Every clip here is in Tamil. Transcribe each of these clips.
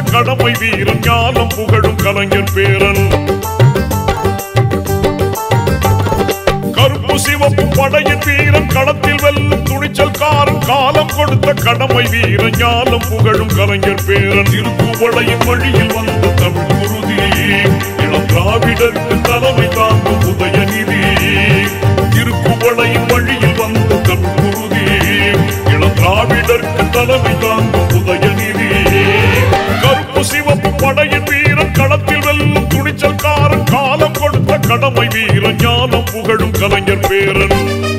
கடமை வீரன் ஞானம் புகழும் கலைஞர் பேரன் கருப்பு சிவப்பு படையின் வீரன் களத்தில் வெல்லும் துணிச்சல்காரன் காலம் கொடுத்த கடமை வீரன் ஞானம் புகழும் கலைஞர் பேரன் திருக்குவளையின் வழியில் வந்த தமிழ் குருதி இளம் திராவிடருக்கு தலைமை தாங்கும் உதயநிதி திருக்குவளையின் வழியில் வந்த தமிழ் குருதி இளம் திராவிடருக்கு தலைமை தாங்கும் உதயநிதி கருப்பு சிவப்பு படையின் வீரன் களத்தில் வெல்லும் துணிச்சல்காரன் காலம் கொடுத்த கடமை வீரன் ஞானம் புகழும் கலைஞர் பேரன்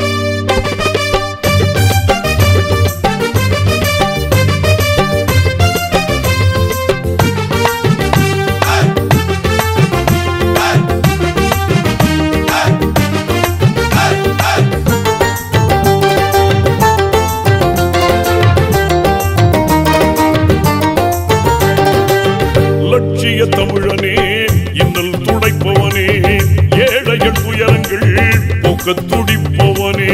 லட்சிய தமிழனே இன்னல் துடைப்பவனே ஏழைகள் துயரங்கள் போக்க துடிப்பவனே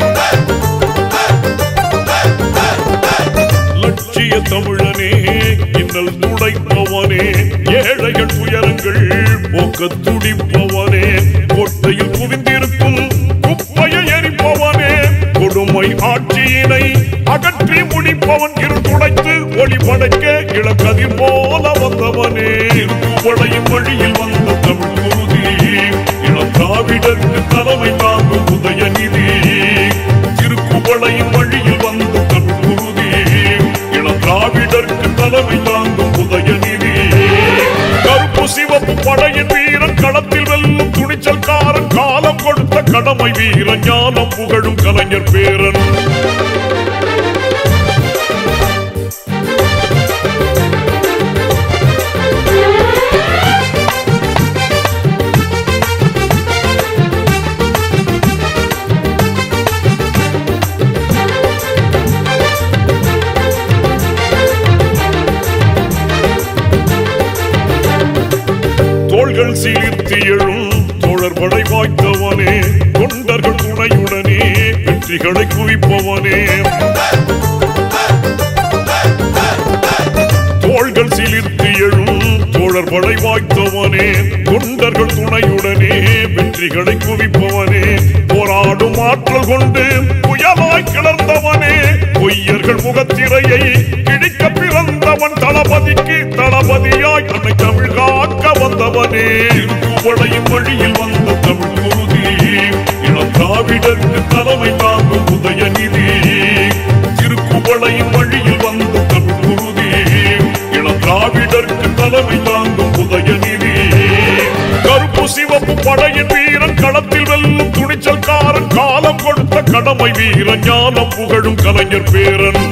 லட்சிய தமிழனே இன்னல் துடைப்பவனே ஏழைகள் துயரங்கள் போக்க துடிப்பவனே கோட்டையில் குவிந்திருக்கும் குப்பையை எரிப்பவனே கொடுமை ஆட்சியினை அகற்றி முடிப்பவன் இருந்துடைத்து ஒளி படைக்க இளக்கதிர் போல வந்தவனே திருக்குவளையின் வழியில் வந்த தமிழ் குருதி இளம் திராவிடருக்கு தலைமை தாங்கும் உதயநிதி திருக்குவளையின் வழியில் வந்த தமிழ் குருதி இளம் திராவிடருக்கு தலைமை தாங்கும் உதயநிதி கருப்பு சிவப்பு படையின் வீரன் களத்தில் வெல்லும் துணிச்சல்காரன் காலம் கொடுத்த கடமை வீரன் ஞானம் புகழும் கலைஞர் பேரன் தோள்கள் சீர்த்தி எழும் தோழர் படை வாய்த்தவனே தொண்டர்கள் துணையுடனே வெற்றிகளை குவிப்பவனே தோள்கள் சிலிர்த்து எழும் தோழர் படை வாய்த்தவனே தொண்டர்கள் துணையுடனே வெற்றிகளை குவிப்பவனே போராடும் ஆற்றல் கொண்டு புயலாய் கிளர்ந்தவனே பொய்யர்கள் முகத்திரையை கிழிக்க பிறந்தவன் தளபதிக்கு தளபதியாய் தன்னை தமிழ் காக்க வந்தவனே திருக்குவளையின் வழியில் வந்த தமிழ் குருதி இளம் திராவிடருக்கு தலைமை தாங்கும் உதயநிதி திருக்குவளையின் வழியில் வந்த தமிழ் குருதி இளம் திராவிடருக்கு தலைமை தாங்கும் உதயநிதி கருப்பு சிவப்பு படையின் வீரன் களத்தில் வெல்லும் துணிச்சல்காரன் காலம் கொடுத்த கடமை வீரன் ஞானம் புகழும் கலைஞர் பேரன்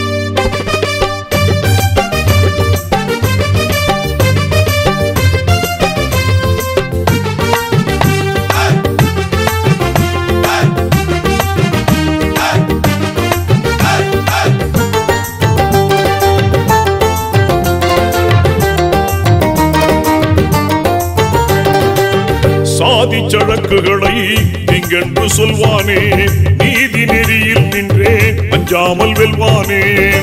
சாதி சழக்குகளை திங்கென்று சொல்வானே நீதி நெறியில் நின்றே அஞ்சாமல் வெல்வானே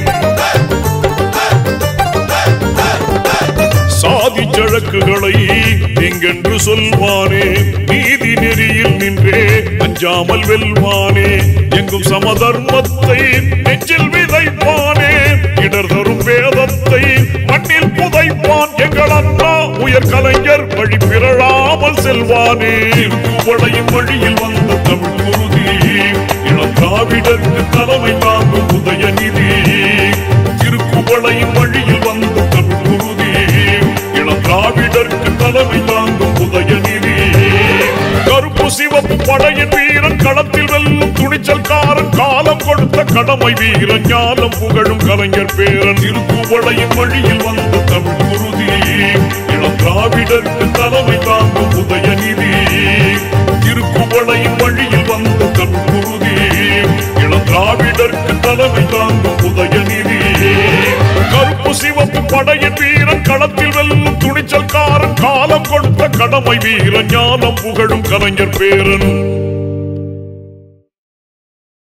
சாதி சழக்குகளை திங்கென்று சொல்வானே நீதி நெறியில் நின்றே அஞ்சாமல் வெல்வானே எங்கும் சமதர்மத்தை நெஞ்சில் விதைப்பானே இடர் தரும் வேதத்தை மண்ணில் புதைப்பான் எங்கள் அண்ணா உயர் கலைஞர் வழி பிறழாமல் செல்வானே திருக்குவளையின் வழியில் வந்த தமிழ் குருதி இளம் திராவிடருக்கு தலைமை தாங்கும் உதயநிதி திருக்குவளையின் வழியில் வந்த தமிழ் குருதி இளம் திராவிடருக்கு தலைமை தாங்கும் உதயநிதி கருப்பு சிவப்பு படையின் வீரன் களத்தில் வெல்லும் துணிச்சல்காரன் காலம் கொடுத்த கடமை வீரன் ஞானம் புகழும் கலைஞர் பேரன் திருக்குவளையின் வழியில் வந்த தமிழ் குருதி இளம் திராவிடருக்கு தலைமை தாங்கும் உதயநிதி திருக்குவளையின் வழியில் வந்த தமிழ் குருதி இளம் திராவிடருக்கு தலைமை தாங்கும் உதயநிதி கருப்பு சிவப்பு படையின் வீரன் களத்தில் வெல்லும் துணிச்சல்காரன் காலம் கொடுத்த கடமை வீரன் ஞானம் புகழும் கலைஞர் பேரன்